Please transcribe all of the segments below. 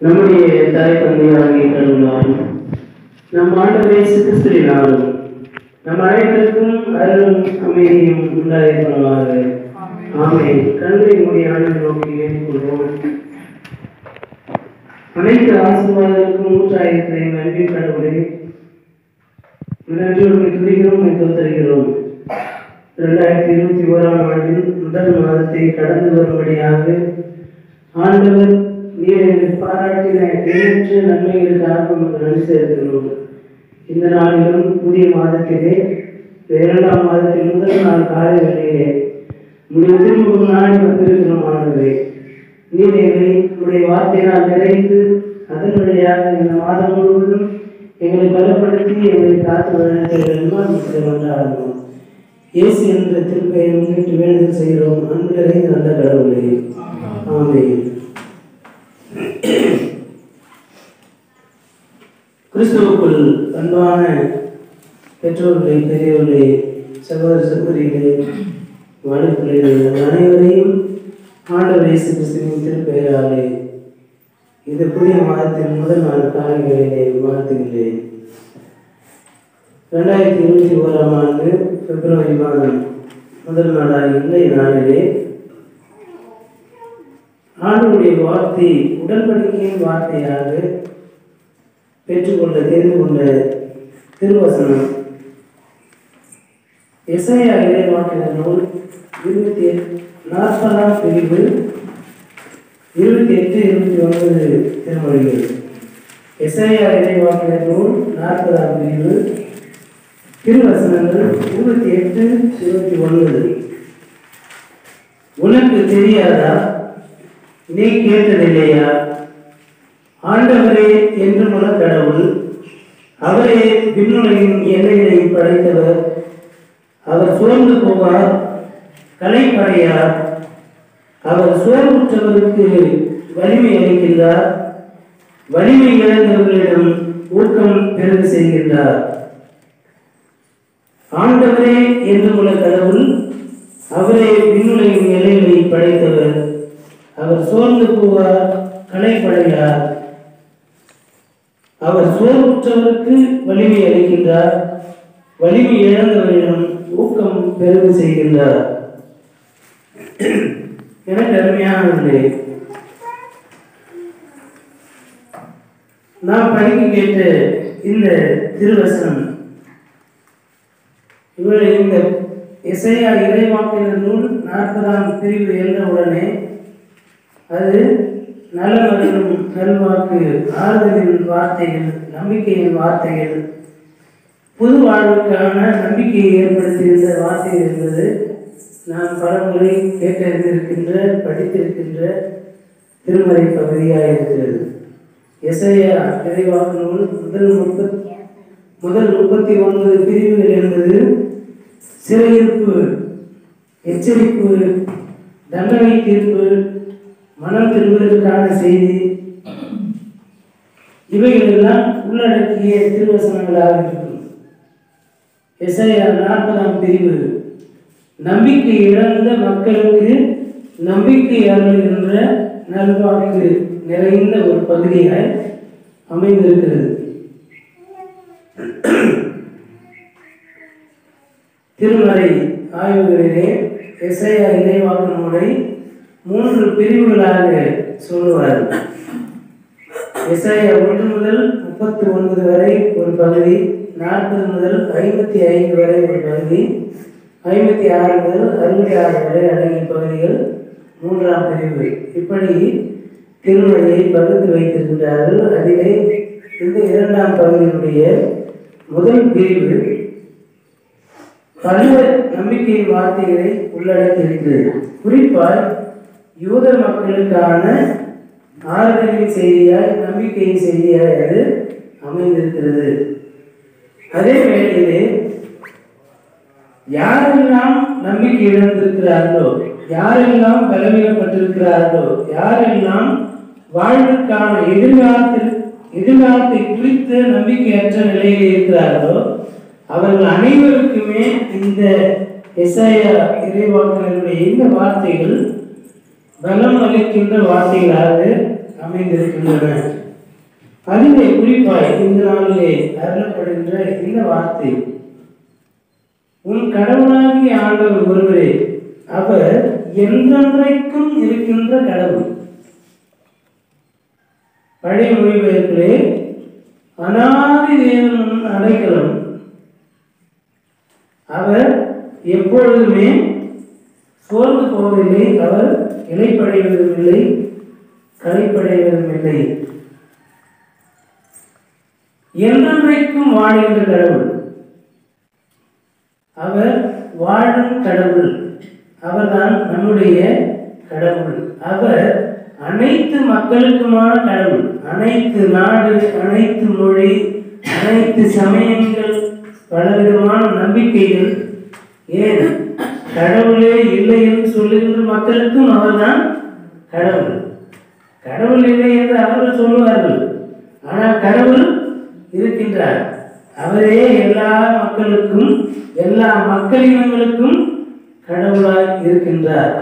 நம்முடைய தாய் தந்தையாகிய கடவுளாலும் நம் ஆண்டவரே கிறிஸ்துவினாலும் நம் அனைவருக்கும் அருளும் அமைதியும் உண்டாயிருப்பதாக ஆமென் கண்களை மூடி ஆண்டு நோக்கி வேண்டிக்கொள்வோம் அனைத்து ஆசீர்வாதங்களுக்கும் மூச்சாயிரத்தை அன்பின் கடவுளே நன்றியோடு துதிக்கிறோம் உம்மை தோத்தரிக்கிறோம் இரண்டாயிரத்தி இருபத்தி ஓராம் ஆண்டின் முதல் மாதத்தை கடந்து வரும்படியாக ஆண்டவர் நீர் எனக்கு பாராட்டின எண்ணற்ற நன்மைகளுக்காக உமக்கு நன்றி செலுத்துகிறோம் இந்த நாளிலும் புதிய மாதத்திலே இந்த இரண்டாம் மாதத்தின் முதல் நாள் காலை வேளையிலே உடைய திரும்ப நாடி வந்திருக்கிறோம் ஆண்டவரே நீர் எங்களை உடைய வார்த்தையினால் நிறைத்து அதன் வழியாக இந்த மாதம் முழுவதும் எங்களை பலப்படுத்தி எங்களை காத்து வழிநடத்த கொண்டாடுவோம் இயேசு என்ற திருப்பையை முன்னிட்டு வேண்டுதல் செய்கிறோம் அன்பு நிறைந்த நல்ல கடவுளே ஆமென் கிறிஸ்துவுக்குள் அன்பான பெற்றோர்களே பெரியவர்களே சகோதர சகோதரிகளே வழிப்பிள்ளைகளே உங்கள் அனைவரையும் ஆண்டவர் இயேசு கிறிஸ்துவின் திருப்பெயராலே இந்த புதிய மாதத்தின் முதல் நாள் காலைகளிலே வாழ்த்துகிறேன் ரெண்டாயிரத்தி இருபத்தி ஓராம் ஆண்டு பிப்ரவரி மாதம் முதல் நாளாக இன்றைய நாளிலே ஆண்டுடைய வார்த்தை உடன்படிக்கையின் வார்த்தையாக பெற்றுக்கொண்ட தெரிந்து கொண்ட திருவசனம் எஸ்ஐயா இறைவாக்கின நூல் இருபத்தி எட்டு நாற்பதாம் பிரிவு இருபத்தி எட்டு இருபத்தி ஒன்பது திருமொழிகள் எஸ்ஐயா இறைவாக்கின நூல் நாற்பதாம் பிரிவு திருவசனங்கள் இருபத்தி எட்டு இருபத்தி ஒன்பது உனக்கு தெரியாதா நீ கேட்டதில்லையா ஆண்டவரே என்றுமுள்ள கடவுள் அவரே விண்ணுலகின் எல்லைகளை படைத்தவர் அவர் சோர்ந்து போவார் கலைப்படையார் அவர் சோர்வுற்றவருக்கு வலிமை அளிக்கின்றார் வலிமை இழந்தவர்களிடம் ஊக்கம் பெருக செய்கின்றார் ஆண்டவரே என்றுமுள்ள கடவுள் அவரே விண்ணுலகின் எல்லைகளை படைத்தவர் அவர் சோர்ந்து போவார் கலைப்படையார் அவர் சோர்வுற்றவருக்கு வலிமை அளிக்கின்றார் வலிமை இழந்தவரிடம் ஊக்கம் பெருக செய்கின்றார் எனக்கு அருமையானது நாம் படிக்க கேட்ட இந்த திருவசனம் இவரை இந்த இசையா இறைவாக்கினர் நூல் நாற்பதாம் பிரிவு என்ற உடனே அது நலமறியும் நல்வாக்கு ஆறுதலின் வார்த்தைகள் நம்பிக்கையின் வார்த்தைகள் புது வாழ்வுக்கான நம்பிக்கையை ஏற்படுத்துகின்ற வார்த்தைகள் என்பது நாம் பலமுறை கேட்டறிந்திருக்கின்ற படித்திருக்கின்ற திருமறை பகுதியாக இருக்கிறது எசையா இறைவாக்கு நூல் முதல் முப்பத் முதல் முப்பத்தி ஒன்பது பிரிவுகள் என்பது சிறையிருப்பு எச்சரிப்பு தண்டனை தீர்ப்பு மனம் திரும்புவதற்கான செய்தி இவைகள் எல்லாம் உள்ளடக்கிய திருவசனங்களாக இருக்கும் எஸ்ஐயா நாற்பதாம் பிரிவு நம்பிக்கை இழந்த மக்களுக்கு நம்பிக்கை அருளுகின்ற நல்வாக்கு நிறைந்த ஒரு பகுதியாய் அமைந்திருக்கிறது திருமறை ஆய்வுகளிலே எஸ்ஐயா இறைவாக்கு நூலை மூன்று பிரிவுகளாக சொல்லுவார் எஸ்ஐயா ஒன்று முதல் முப்பத்தி ஒன்பது வரை ஒரு பகுதி நாற்பது முதல் ஐம்பத்தி ஐந்து வரை ஒரு பகுதி ஐம்பத்தி ஆறு முதல் அறுபத்தி ஆறு வரை அடங்கிய பகுதிகள் மூன்றாம் பிரிவு இப்படி திருமறையை பகுத்து வைத்திருக்கிறார்கள் அதிலே இந்த இரண்டாம் பகுதியினுடைய முதல் பிரிவு பல நம்பிக்கையின் வார்த்தைகளை உள்ளடக்கியிருக்கிறது குறிப்பாய் யூத மக்களுக்கான ஆறுதலின் செய்தியாய் நம்பிக்கையின் செய்தியாய் அது அமைந்திருக்கிறது அதே வேளையிலே யாரெல்லாம் நம்பிக்கை இழந்திருக்கிறார்களோ யாரெல்லாம் பலவீனப்பட்டிருக்கிறார்களோ யாரெல்லாம் வாழ்வுக்கான எதிர்காலத்தில் எதிர்காலத்தை குறித்து நம்பிக்கையற்ற நிலையில் இருக்கிறார்களோ அவர்கள் அனைவருக்குமே இந்த எஸ்ஐயா இறைவாக்கினருடைய இந்த வார்த்தைகள் பலம் அளிக்கின்ற வார்த்தைகளாக அமைந்திருக்கின்றன அதிலே குறிப்பாய் இந்த நாளிலே அருளப்படுகின்ற இந்த வார்த்தை உன் கடவுளாகிய ஆண்டவர் ஒருவரே அவர் என்றென்றைக்கும் இருக்கின்ற கடவுள் பழைய மொழிபெயர்ப்பிலே அனாதி தேவன் அடைக்கலம் அவர் எப்பொழுதுமே சோர்ந்து போவதில்லை அவர் இலைப்படைவதும் இல்லை களைப்படைவதும் இல்லை என்றென்றைக்கும் வாழ்கின்ற கடவுள் அவர் வாழும் கடவுள் அவர்தான் நம்முடைய கடவுள் அவர் அனைத்து மக்களுக்குமான கடவுள் அனைத்து நாடு அனைத்து மொழி அனைத்து சமயங்கள் பலவிதமான நம்பிக்கைகள் ஏன் கடவுளே இல்லை என்று சொல்லுகின்ற மக்களுக்கும் அவர்தான் கடவுள் கடவுள் இல்லை என்று அவர்கள் சொல்லுவார்கள் ஆனால் கடவுள் இருக்கின்றார் அவரே எல்லா மக்களுக்கும் எல்லா மக்களினங்களுக்கும் கடவுளாய் இருக்கின்றார்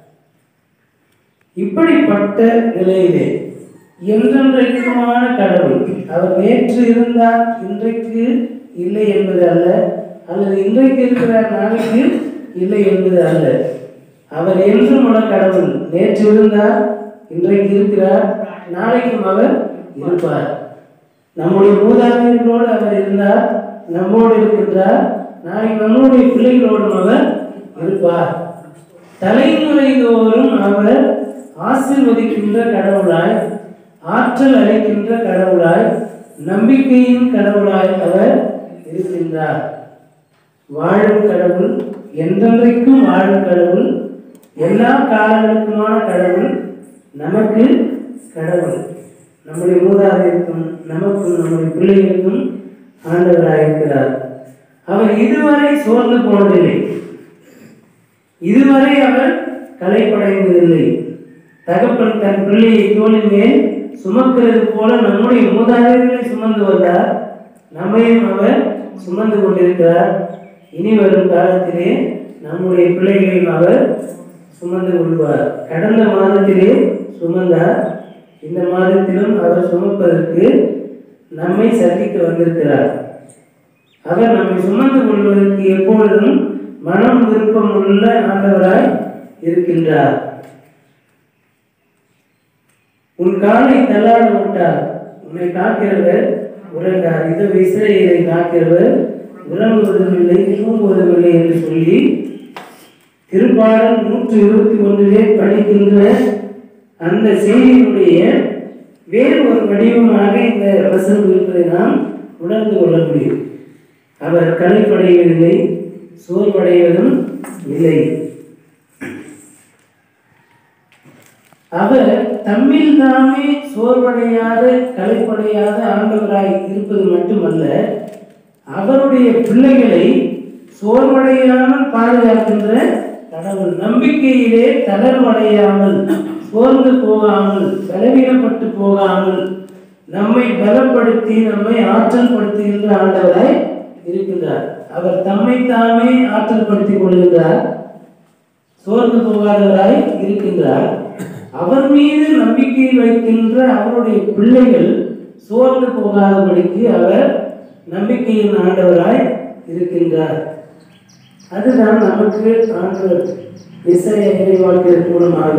இப்படிப்பட்ட நிலையிலே என்றென்றைக்குமான கடவுள் அவர் நேற்று இருந்தார் இன்றைக்கு இல்லை என்பது அல்ல அல்லது இன்றைக்கு இருக்கிறார் நாளைக்கு இல்லை என்பது அல்ல அவர் என்றும் உள்ள கடவுள் நேற்று இருந்தார் இன்றைக்கு இருக்கிறார் நாளைக்கும் அவர் இருப்பார் நம்முடைய மூதாதையர்களோடு அவர் இருந்தார் நம்மோடு இருக்கின்றார் நாளைக்கு நம்முடைய பிள்ளைகளோடும் அவர் இருப்பார் தலைமுறை தோறும் அவர் ஆசீர்வதிக்கின்ற கடவுளாய் ஆற்றல் அளிக்கின்ற கடவுளாய் நம்பிக்கையின் கடவுளாய் அவர் இருக்கின்றார் வாழும் கடவுள் என்றென்றைக்கும் வாழும் கடவுள் எல்லா காலங்களுக்குமான கடவுள் நமக்கு கடவுள் நம்முடைய மூதாதையருக்கும் நமக்கும் நம்முடைய பிள்ளைகளுக்கும் ஆண்டவராயிருக்கிறார் அவர் இதுவரை சோர்ந்து போனதில்லை இதுவரை அவர் கலைப்படைந்ததில்லை தகப்பன் தன் பிள்ளையை தோளின் மேல் சுமக்கிறது போல நம்முடைய மூதாதையர்களை சுமந்து வந்தார் நம்மையும் அவர் சுமந்து கொண்டிருக்கிறார் இனி வரும் காலத்திலே நம்முடைய பிள்ளைகளையும் அவர் சுமந்து கொள்வார் கடந்த மாதத்திலே சுமந்தார் இந்த மாதத்திலும் அவர் சுமப்பதற்கு நம்மை சந்திக்க வந்திருக்கிறார் அவர் நம்மை சுமந்து கொள்வதற்கு எப்பொழுதும் மனம் விருப்பம் உள்ள ஆண்டவராய் இருக்கின்றார் உன் காலை தள்ளாட விட்டார் உன்னை காக்கிறவர் உறங்கார் இதோ இஸ்ரேலை காக்கிறவர் உறங்குவதும் இல்லை தூங்குவதும் இல்லை என்று சொல்லி திருப்பாடல் நூற்றி இருபத்தி ஒன்றிலே படிக்கின்ற அந்த செய்தியினுடைய வேறு ஒரு வடிவமாக இந்த வசனம் இருப்பதை நாம் உணர்ந்து கொள்ள முடியும் அவர் கலைப்படைவதில்லை சோர்வடைவதும் இல்லை அவர் தம்மில் தாமே சோர்வடையாத கலைப்படையாத ஆண்டவராய் இருப்பது மட்டுமல்ல அவருடைய பிள்ளைகளை சோர்வடையாமல் பாதுகாக்கின்ற கடவுள் நம்பிக்கையிலே தளர்வடையாமல் சோர்ந்து போகாமல் பலவீனப்பட்டு போகாமல் நம்மை பலப்படுத்தி நம்மை ஆற்றல் படுத்துகின்ற ஆண்டவராய் இருக்கின்றார் அவர் தம்மை தாமே ஆற்றல் படுத்திக் கொள்கின்றார் சோர்ந்து போகாதவராய் இருக்கின்றார் அவர் மீது நம்பிக்கை வைக்கின்ற அவருடைய பிள்ளைகள் சோர்ந்து போகாதபடிக்கு அவர் நம்பிக்கையின் ஆண்டவராய் இருக்கின்றார் அதுதான் நமக்கு ஆண்டவர் இசைய இறைவாக்கின் மூலமாக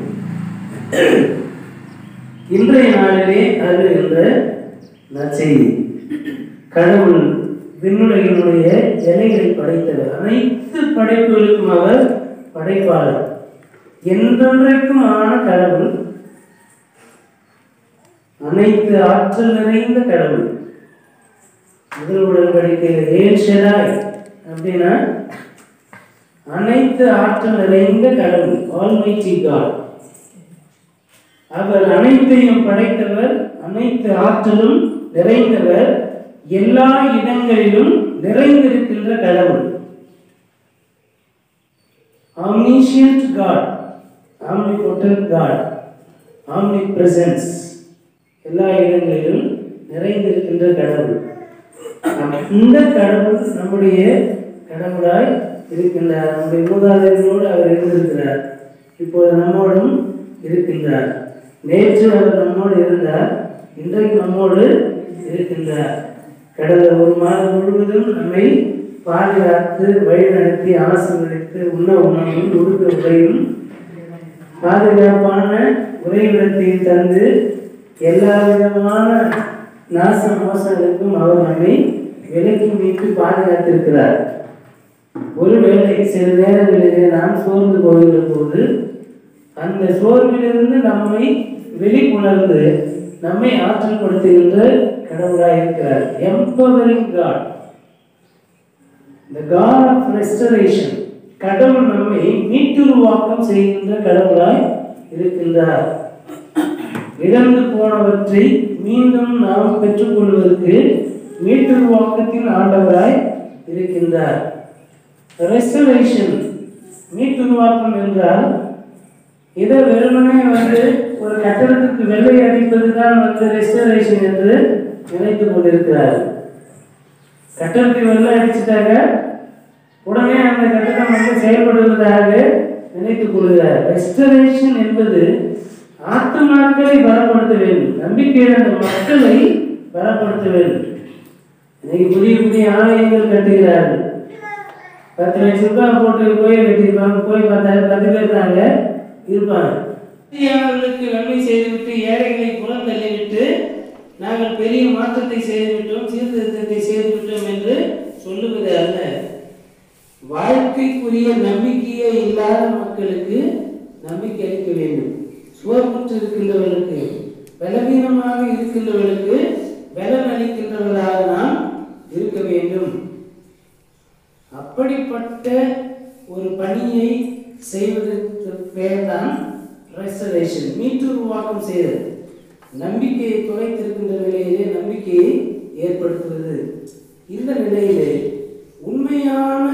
இன்றைய நாளிலே அருகின்ற நற்செய்தி கடவுள் விண்ணுலகினுடைய எல்லைகளை படைத்தவர் அனைத்து படைப்புகளுக்கும் அவர் படைப்பாளர் என்றென்றைக்கும் ஆன கடவுள் அனைத்து ஆற்றல் நிறைந்த கடவுள் முதல் உடன்படிக்கையில் ஏல் ஷெடாய் அப்படின்னா அனைத்து ஆற்றல் நிறைந்த கடவுள் ஆல்மைட்டி காட் அவர் அனைத்தையும் படைத்தவர் அனைத்து ஆற்றலும் நிறைந்தவர் எல்லா இடங்களிலும் நிறைந்திருக்கின்ற கடவுள் omniscient God, omnipotent God, omnipresence எல்லா இடங்களிலும் நிறைந்திருக்கின்ற கடவுள் இந்த கடவுள் நம்முடைய கடவுளாய் இருக்கின்றார் நம்முடைய மூதாதையர்களோடு அவர் இருந்திருக்கிறார் இப்போது நம்மோடும் இருக்கின்றார் நேற்று அவர் நம்மோடு இருந்தார் இன்றைக்கு நம்மோடு இருக்கின்றார் கடந்த ஒரு மாதம் முழுவதும் நம்மை பாதுகாத்து வழிநடத்தி ஆசீர்வதித்து உண்ண உணவும் உடுக்க உடையும் பாதுகாப்பான உறைவிடத்தையும் தந்து எல்லா விதமான நாச மோசங்களுக்கும் அவர் நம்மை விலக்கி மீட்டு பாதுகாத்திருக்கிறார் ஒருவேளை சில நேரங்களிலே நாம் சோர்ந்து போகிற போது அந்த சோர்விலிருந்து நம்மை வெளிக்கொணர்ந்து நம்மை ஆற்றல் படுத்துகின்ற கடவுளாய் இருக்கிறார் empowering God the God of restoration கடவுள் நம்மை மீட்டுருவாக்கம் செய்கின்ற கடவுளாய் இருக்கின்றார் இழந்து போனவற்றை மீண்டும் நாம் பெற்றுக்கொள்வதற்கு மீட்டுருவாக்கத்தின் ஆண்டவராய் இருக்கின்றார் ரெஸ்டரேஷன் மீட்டுருவாக்கம் என்றால் இதை வெறுமனே வந்து ஒரு கட்டடத்துக்கு வெள்ளை அடிப்பது தான் வந்து ரெஸ்டரேஷன் என்று நினைத்துக் கொண்டிருக்கிறார் கட்டடத்துக்கு வெள்ளை அடிச்சுட்டாங்க உடனே அந்த கட்டடம் வந்து செயல்படுவதாக நினைத்துக் கொள்கிறார் ரெஸ்டரேஷன் என்பது ஆத்மாக்களை பலப்படுத்த வேண்டும் நம்பிக்கையிழந்த மக்களை பலப்படுத்த வேண்டும் இன்னைக்கு புதிய புதிய ஆலயங்கள் கட்டுகிறார்கள் பத்து லட்சம் ரூபாய் போட்டு கோயில் கட்டியிருப்பாங்க போய் பார்த்தா பத்து பேர் தாங்க இருப்பாங்க இந்தியாவிற்கு நன்மை செய்துவிட்டு ஏழைகளை புறம் தள்ளிவிட்டு நாங்கள் பெரிய மாற்றத்தை செய்துவிட்டோம் சீர்திருத்தத்தை செய்துவிட்டோம் என்று சொல்லுவது அல்ல வாழ்க்கைக்குரிய நம்பிக்கையே இல்லாத மக்களுக்கு நம்பிக்கை அளிக்க வேண்டும் சுவர்புற்று இருக்கின்றவர்களுக்கு பலவீனமாக இருக்கின்றவர்களுக்கு பலன் அளிக்கின்றவர்களாக நாம் இருக்க வேண்டும் அப்படிப்பட்ட ஒரு பணியை செய்வதற்கு பெயர் தான் ரெஸ்டரேஷன் மீட்டுருவாக்கம் செய்தல் நம்பிக்கையை தொலைத்திருக்கின்ற நிலையிலே நம்பிக்கையை ஏற்படுத்துவது இந்த நிலையிலே உண்மையான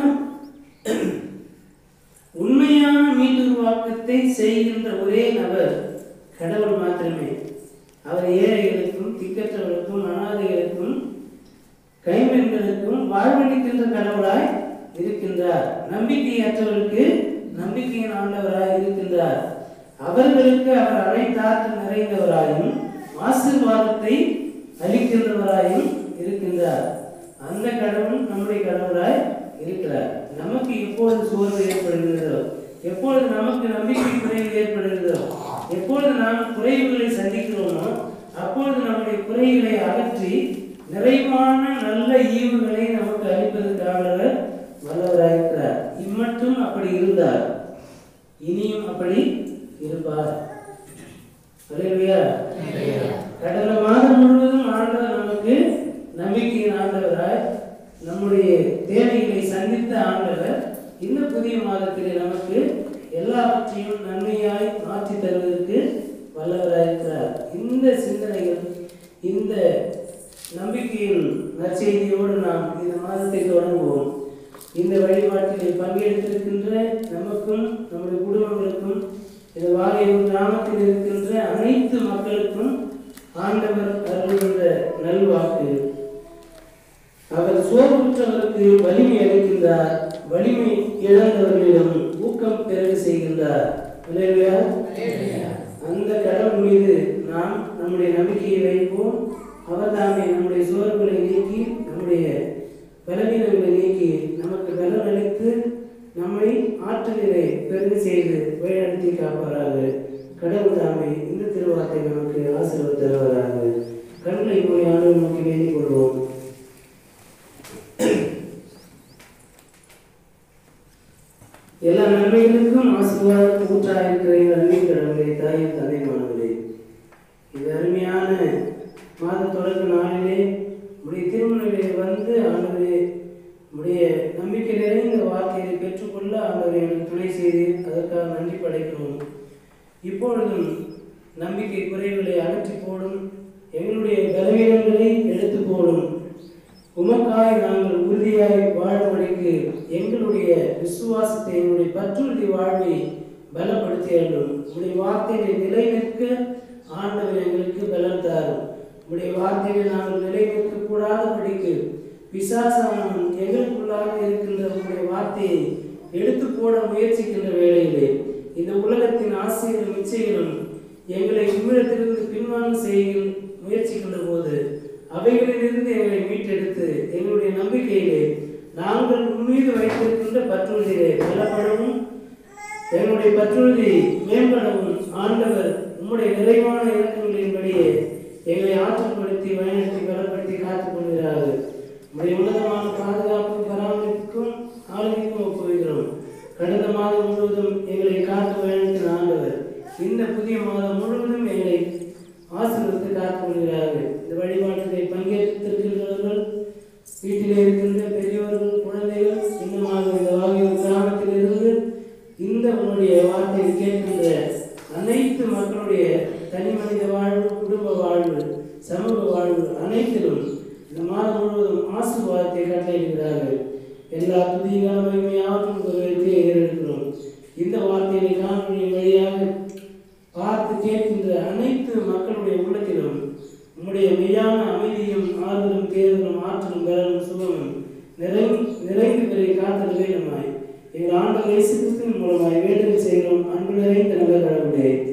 உண்மையான மீட்டுருவாக்கத்தை செய்கின்ற ஒரே நபர் கடவுள் மாத்திரமே அவர் ஏழைகளுக்கும் திக்கற்றவர்களுக்கும் அனாதைகளுக்கும் கைம்பெண்களுக்கும் வாழ்வளிக்கின்ற கடவுளாய் இருக்கின்றார் நம்பிக்கையற்றவர்களுக்கு நம்பிக்கையின் ஆண்டவராய் இருக்கின்றார் அவர்களுக்கு அவர் அனைத்தாற்று நிறைந்தவராயும் ஆசீர்வாதத்தை அளிக்கின்றவராயும் இருக்கின்றார் அந்த கடவுள் நம்முடைய கடவுளாய் இருக்கிறார் நமக்கு எப்பொழுது சோர்வு ஏற்படுகிறதோ எப்பொழுது நமக்கு நம்பிக்கை குறைவு ஏற்படுகிறதோ எப்பொழுது நாம் குறைவுகளை சந்திக்கிறோமோ அப்பொழுது நம்முடைய குறைகளை அகற்றி நிறைவான நல்ல ஈவுகளை நமக்கு அளிப்பதற்காக வல்லவராயிருக்கிறார் இம்மட்டும் அப்படி இருந்தார் இனியும் அப்படி இருப்பார் அல்லேலூயா கடந்த மாதம் முழுவதும் ஆண்டவர் நமக்கு நம்பிக்கையின் ஆண்டவராய் நம்முடைய தேவைகளை சந்தித்த ஆண்டவர் இந்த புதிய மாதத்திலே நமக்கு எல்லாவற்றையும் நன்மையாய் மாற்றி தருவதற்கு வல்லவராயிருக்கிறார் இந்த சிந்தனைகள் இந்த நம்பிக்கையின் நற்செய்தியோடு நாம் இந்த மாதத்தை தொடங்குவோம் இந்த வழிபாட்டில் பங்கெடுத்திருக்கின்ற நமக்கும் நம்முடைய குடும்பங்களுக்கும் இந்த வாழையூர் கிராமத்தில் இருக்கின்ற அனைத்து மக்களுக்கும் ஆண்டவர் அருள்கின்ற நல்வாக்கு அவர் சோர்வுற்றவருக்கு வலிமை அளிக்கின்றார் வலிமை இழந்தவர்களிடம் ஊக்கம் பெருக செய்கின்றார் இல்லையா அந்த கடவுள் மீது நாம் நம்முடைய நம்பிக்கையை வைப்போம் அவர் தாமே நம்முடைய சோர்வுகளை நீக்கி நம்முடைய பலவீனங்களை நீக்கி நமக்கு பலன் அளித்து நம்மை ஆற்றலிலே பெருக செய்து வழிநடத்தி காப்பாராக கடவுள் தாமே இந்த திருவார்த்தை நமக்கு ஆசீர்வாத தருவதாக கண்களை போய் ஆண்டு நோக்கி வேண்டிக் கொள்வோம் எல்லா நன்மைகளுக்கும் ஆசீர்வாதம் ஊற்றாயிருக்கிற எங்கள் அன்பு கடவுளே தாயின் தந்தைமானவரே இது அருமையான மாத தொடக்க நாளிலே உடைய திருமணிலே வந்து ஆண்டவரே உடைய நம்பிக்கை நிறைந்த வார்த்தையை பெற்றுக்கொள்ள ஆண்டவரை எனக்கு துணை செய்து அதற்காக நன்றி படைக்கிறோம் இப்பொழுதும் நம்பிக்கை குறைவுகளை அகற்றி போடும் எங்களுடைய பலவீனங்களை எடுத்து போடும் உமக்காய் நாங்கள் உறுதியாய் வாழும்படிக்கு எங்களுடைய விசுவாசத்தை எங்களுடைய பற்றுறுதி வாழ்வை பலப்படுத்தி அருளும் உடைய வார்த்தைகளை நிலைநிற்க ஆண்டவர் எங்களுக்கு பலம் தாரும் உடைய வார்த்தைகளை நாங்கள் நிலைநிற்க கூடாதபடிக்கு பிசாசானவன் எங்களுக்குள்ளாக இருக்கின்ற உடைய வார்த்தையை எடுத்து போட முயற்சிக்கின்ற வேளையிலே இந்த உலகத்தின் ஆசைகளும் இச்சைகளும் எங்களை உம்மிடத்திலிருந்து பின்வாங்க செய்ய முயற்சிக்கின்ற போது அவைகளிலிருந்து எங்களை மீட்டெடுத்து எங்களுடைய நம்பிக்கையிலே நாங்கள் உம்மீது வைத்திருக்கின்ற பற்றுறுதியிலே பலப்படவும் எங்களுடைய பற்றுறுதி மேம்படவும் ஆண்டவர் உம்முடைய நிறைவான இலக்கங்களின்படியே எங்களை ஆற்றல்படுத்தி வழிநடத்தி பலப்படுத்தி காத்துக் கொள்கிறார்கள் உம்முடைய உன்னதமான பாதுகாப்பும் பராமரிப்புக்கும் ஆளுமைக்கும் ஒப்புவிக்கிறோம் கடந்த மாதம் முழுவதும் எங்களை காத்து வழிநடத்தின ஆண்டவர் இந்த புதிய மாதம் முழுவதும் எங்களை ஆசீர்வதித்து காத்துக் கொள்கிறார்கள் இந்த வழிபாட்டிலே பங்கேற்றிருக்கின்றவர்கள் வீட்டிலே இருக்கின்ற பெரியவர்கள் குழந்தைகள் இன்னுமாக இந்த வாகியூர் கிராமத்தில் இருந்து இந்த உன்னுடைய வார்த்தையை கேட்கின்ற அனைத்து மக்களுடைய தனி மனித வாழ்வு குடும்ப வாழ்வு சமூக வாழ்வு அனைத்திலும் இந்த மாதம் முழுவதும் ஆசீர்வாதத்தை கட்டளையிடுகிறார்கள் எல்லா புதிய மகிமையாகவும் ஒருவருக்கு ஏறெடுக்கிறோம் இந்த வார்த்தையை காணொலி வழியாக பார்த்து கேட்கின்ற அனைத்து மக்களுடைய உள்ளத்திலும் உம்முடைய மெய்யான அமைதியும் ஆறுதலும் தேர்தலும் ஆற்றலும் பலனும் சுகமும் நிறைந்து நிறைந்து பெரிய காத்தல் வேண்டுமாய் எங்கள் ஆண்டவர் இயேசு கிறிஸ்துவின் மூலமாய் வேண்டுதல் செய்கிறோம் அன்பு நிறைந்த நல்ல கடவுளே